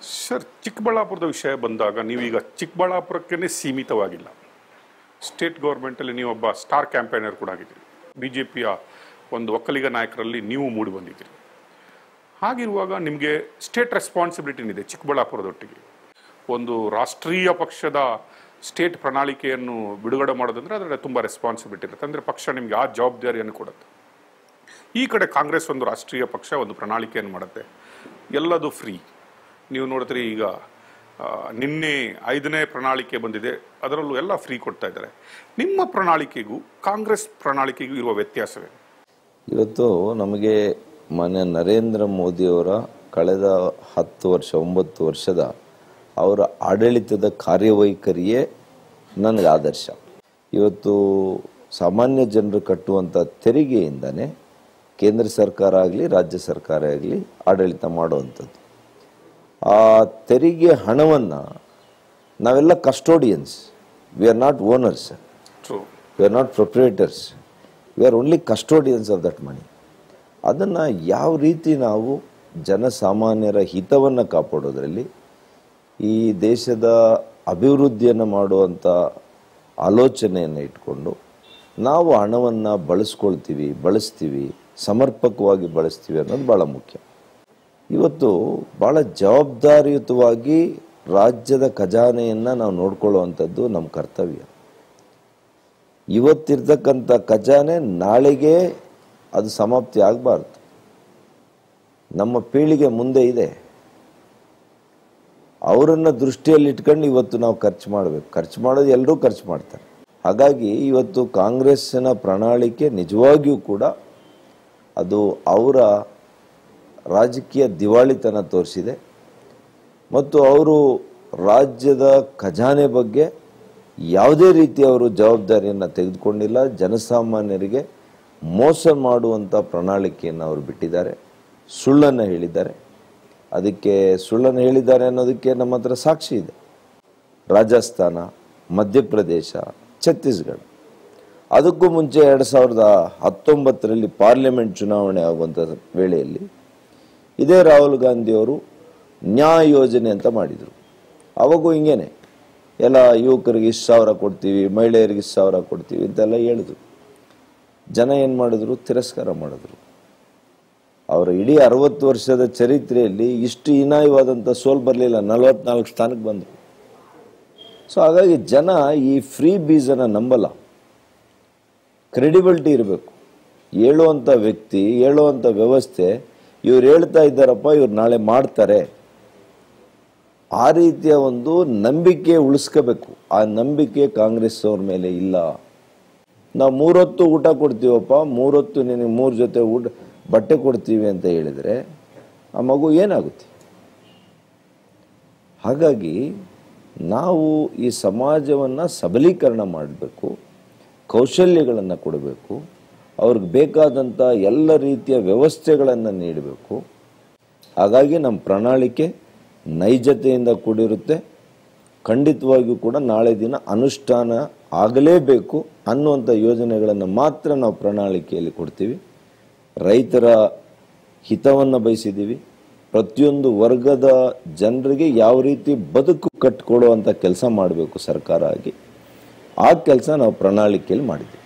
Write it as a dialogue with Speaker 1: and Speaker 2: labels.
Speaker 1: sir ಚಿಕ್ಕಬಳ್ಳಾಪುರದ ವಿಷಯ ಬಂದಾಗ ನೀವೀಗ ಚಿಕ್ಕಬಳ್ಳಾಪುರಕ್ಕೇ ಸೀಮಿತವಾಗಿಲ್ಲ ಸ್ಟೇಟ್ ಗೌರ್ಮೆಂಟಲ್ಲಿ ನೀವು ಒಬ್ಬ ಸ್ಟಾರ್ ಕ್ಯಾಂಪೇನರ್ ಕೂಡ ಆಗಿದ್ದೀರಿ ಬಿ ಜೆ ಪಿಯ ಒಂದು ಒಕ್ಕಲಿಗ ನಾಯಕರಲ್ಲಿ ನೀವು ಮೂಡಿ ಬಂದಿದ್ದೀರಿ ಹಾಗಿರುವಾಗ ನಿಮಗೆ ಸ್ಟೇಟ್ ರೆಸ್ಪಾನ್ಸಿಬಿಲಿಟಿನಿದೆ ಚಿಕ್ಕಬಳ್ಳಾಪುರದೊಟ್ಟಿಗೆ ಒಂದು ರಾಷ್ಟ್ರೀಯ ಪಕ್ಷದ ಸ್ಟೇಟ್ ಪ್ರಣಾಳಿಕೆಯನ್ನು ಬಿಡುಗಡೆ ಮಾಡೋದಂದ್ರೆ ಅದರ ತುಂಬ ರೆಸ್ಪಾನ್ಸಿಬಿಲಿಟಿ ಇರುತ್ತೆ ಅಂದರೆ ಪಕ್ಷ ನಿಮಗೆ ಆ ಜವಾಬ್ದಾರಿಯನ್ನು ಕೊಡುತ್ತೆ ಈ ಕಡೆ ಕಾಂಗ್ರೆಸ್ ಒಂದು ರಾಷ್ಟ್ರೀಯ ಪಕ್ಷ ಒಂದು ಪ್ರಣಾಳಿಕೆಯನ್ನು ಮಾಡುತ್ತೆ ಎಲ್ಲದು ಫ್ರೀ ನೀವು ನೋಡಿದ್ರೆ ಈಗ ಆ, ನಿನ್ನೆ ಐದನೇ ಪ್ರಣಾಳಿಕೆ ಬಂದಿದೆ ಅದರಲ್ಲೂ ಎಲ್ಲ ಫ್ರೀ ಕೊಡ್ತಾ ಇದ್ದಾರೆ ನಿಮ್ಮ ಪ್ರಣಾಳಿಕೆಗೂ ಕಾಂಗ್ರೆಸ್ ಪ್ರಣಾಳಿಕೆಗೂ ಇರುವ ವ್ಯತ್ಯಾಸವೇ
Speaker 2: ಇವತ್ತು ನಮಗೆ ಮಾನ್ಯ ನರೇಂದ್ರ ಮೋದಿಯವರ ಕಳೆದ ಹತ್ತು ವರ್ಷ ಒಂಬತ್ತು ವರ್ಷದ ಅವರ ಆಡಳಿತದ ಕಾರ್ಯವೈಖರಿಯೇ ನನಗೆ ಆದರ್ಶ ಇವತ್ತು ಸಾಮಾನ್ಯ ಜನರು ಕಟ್ಟುವಂಥ ತೆರಿಗೆಯಿಂದನೇ ಕೇಂದ್ರ ಸರ್ಕಾರ ಆಗಲಿ ರಾಜ್ಯ ಸರ್ಕಾರ ಆಗಲಿ ಆಡಳಿತ ಮಾಡುವಂಥದ್ದು ಆ ತೆರಿಗೆ ಹಣವನ್ನು ನಾವೆಲ್ಲ custodians we are not owners
Speaker 1: true
Speaker 2: we are not proprietors we are only custodians of that money ಅದನ್ನು ಯಾವ ರೀತಿ ನಾವು ಜನಸಾಮಾನ್ಯರ ಹಿತವನ್ನು ಕಾಪಾಡೋದ್ರಲ್ಲಿ ಈ ದೇಶದ ಅಭಿವೃದ್ಧಿಯನ್ನು ಮಾಡುವಂಥ ಆಲೋಚನೆಯನ್ನು ಇಟ್ಕೊಂಡು ನಾವು ಹಣವನ್ನು ಬಳಸ್ಕೊಳ್ತೀವಿ ಬಳಸ್ತೀವಿ ಸಮರ್ಪಕವಾಗಿ ಬಳಸ್ತೀವಿ ಅನ್ನೋದು ಭಾಳ ಮುಖ್ಯ ಇವತ್ತು ಭಾಳ ಜವಾಬ್ದಾರಿಯುತವಾಗಿ ರಾಜ್ಯದ ಖಜಾನೆಯನ್ನು ನಾವು ನೋಡ್ಕೊಳ್ಳುವಂಥದ್ದು ನಮ್ಮ ಕರ್ತವ್ಯ ಇವತ್ತಿರ್ತಕ್ಕಂಥ ಖಜಾನೆ ನಾಳೆಗೆ ಅದು ಸಮಾಪ್ತಿ ಆಗಬಾರ್ದು ನಮ್ಮ ಪೀಳಿಗೆ ಮುಂದೆ ಇದೆ ಅವರನ್ನು ದೃಷ್ಟಿಯಲ್ಲಿ ಇಟ್ಕೊಂಡು ಇವತ್ತು ನಾವು ಖರ್ಚು ಮಾಡಬೇಕು ಖರ್ಚು ಮಾಡೋದು ಎಲ್ಲರೂ ಖರ್ಚು ಮಾಡ್ತಾರೆ ಹಾಗಾಗಿ ಇವತ್ತು ಕಾಂಗ್ರೆಸ್ಸಿನ ಪ್ರಣಾಳಿಕೆ ನಿಜವಾಗಿಯೂ ಕೂಡ ಅದು ಅವರ ರಾಜಕೀಯ ದಿವಾಳಿತನ ತೋರಿಸಿದೆ ಮತ್ತು ಅವರು ರಾಜ್ಯದ ಖಜಾನೆ ಬಗ್ಗೆ ಯಾವುದೇ ರೀತಿ ಅವರು ಜವಾಬ್ದಾರಿಯನ್ನು ತೆಗೆದುಕೊಂಡಿಲ್ಲ ಜನಸಾಮಾನ್ಯರಿಗೆ ಮೋಸ ಮಾಡುವಂಥ ಪ್ರಣಾಳಿಕೆಯನ್ನು ಅವರು ಬಿಟ್ಟಿದ್ದಾರೆ ಸುಳ್ಳನ್ನು ಹೇಳಿದ್ದಾರೆ ಅದಕ್ಕೆ ಸುಳ್ಳನ್ನು ಹೇಳಿದ್ದಾರೆ ಅನ್ನೋದಕ್ಕೆ ನಮ್ಮ ಹತ್ರ ಸಾಕ್ಷಿ ಇದೆ ರಾಜಸ್ಥಾನ ಮಧ್ಯಪ್ರದೇಶ ಛತ್ತೀಸ್ಗಢ ಅದಕ್ಕೂ ಮುಂಚೆ ಎರಡು ಸಾವಿರದ ಹತ್ತೊಂಬತ್ತರಲ್ಲಿ ಪಾರ್ಲಿಮೆಂಟ್ ಚುನಾವಣೆ ಆಗುವಂಥ ವೇಳೆಯಲ್ಲಿ ಇದೇ ರಾಹುಲ್ ಗಾಂಧಿಯವರು ನ್ಯಾಯ ಯೋಜನೆ ಅಂತ ಮಾಡಿದರು ಅವಾಗೂ ಹಿಂಗೇನೆ ಎಲ್ಲ ಯುವಕರಿಗೆ ಇಷ್ಟು ಸಾವಿರ ಕೊಡ್ತೀವಿ ಮಹಿಳೆಯರಿಗೆ ಇಷ್ಟು ಸಾವಿರ ಕೊಡ್ತೀವಿ ಅಂತೆಲ್ಲ ಹೇಳಿದ್ರು ಜನ ಏನು ಮಾಡಿದ್ರು ತಿರಸ್ಕಾರ ಮಾಡಿದ್ರು ಅವರ ಇಡೀ ಅರವತ್ತು ವರ್ಷದ ಚರಿತ್ರೆಯಲ್ಲಿ ಇಷ್ಟು ಹೀನಾಯವಾದಂಥ ಸೋಲ್ ಬರಲಿಲ್ಲ ನಲವತ್ನಾಲ್ಕು ಸ್ಥಾನಕ್ಕೆ ಬಂದರು ಸೊ ಹಾಗಾಗಿ ಜನ ಈ ಫ್ರೀ ಬೀಸನ ನಂಬಲ್ಲ ಕ್ರೆಡಿಬಿಲಿಟಿ ಇರಬೇಕು ಹೇಳುವಂಥ ವ್ಯಕ್ತಿ ಹೇಳುವಂಥ ವ್ಯವಸ್ಥೆ ಇವ್ರು ಹೇಳ್ತಾ ಇದ್ದಾರಪ್ಪ ಇವ್ರು ನಾಳೆ ಮಾಡ್ತಾರೆ ಆ ರೀತಿಯ ಒಂದು ನಂಬಿಕೆ ಉಳಿಸ್ಕೋಬೇಕು ಆ ನಂಬಿಕೆ ಕಾಂಗ್ರೆಸ್ ಅವ್ರ ಮೇಲೆ ಇಲ್ಲ ನಾವು ಮೂರೊತ್ತು ಊಟ ಕೊಡ್ತೀವಪ್ಪ ಮೂರೊತ್ತು ನಿನಗೆ ಮೂರು ಜೊತೆ ಊಟ ಬಟ್ಟೆ ಕೊಡ್ತೀವಿ ಅಂತ ಹೇಳಿದರೆ ಆ ಮಗು ಏನಾಗುತ್ತೆ ಹಾಗಾಗಿ ನಾವು ಈ ಸಮಾಜವನ್ನು ಸಬಲೀಕರಣ ಮಾಡಬೇಕು ಕೌಶಲ್ಯಗಳನ್ನು ಕೊಡಬೇಕು ಅವ್ರಿಗೆ ಬೇಕಾದಂಥ ಎಲ್ಲ ರೀತಿಯ ವ್ಯವಸ್ಥೆಗಳನ್ನು ನೀಡಬೇಕು ಹಾಗಾಗಿ ನಮ್ಮ ಪ್ರಣಾಳಿಕೆ ನೈಜತೆಯಿಂದ ಕೂಡಿರುತ್ತೆ ಖಂಡಿತವಾಗಿಯೂ ಕೂಡ ನಾಳೆ ದಿನ ಅನುಷ್ಠಾನ ಆಗಲೇಬೇಕು ಅನ್ನುವಂಥ ಯೋಜನೆಗಳನ್ನು ಮಾತ್ರ ನಾವು ಪ್ರಣಾಳಿಕೆಯಲ್ಲಿ ಕೊಡ್ತೀವಿ ರೈತರ ಹಿತವನ್ನು ಬಯಸಿದ್ದೀವಿ ಪ್ರತಿಯೊಂದು ವರ್ಗದ ಜನರಿಗೆ ಯಾವ ರೀತಿ ಬದುಕು ಕಟ್ಟಿಕೊಡುವಂಥ ಕೆಲಸ ಮಾಡಬೇಕು ಸರ್ಕಾರ ಆಗಿ ಆ ಕೆಲಸ ನಾವು ಪ್ರಣಾಳಿಕೆಯಲ್ಲಿ ಮಾಡಿದ್ದೀವಿ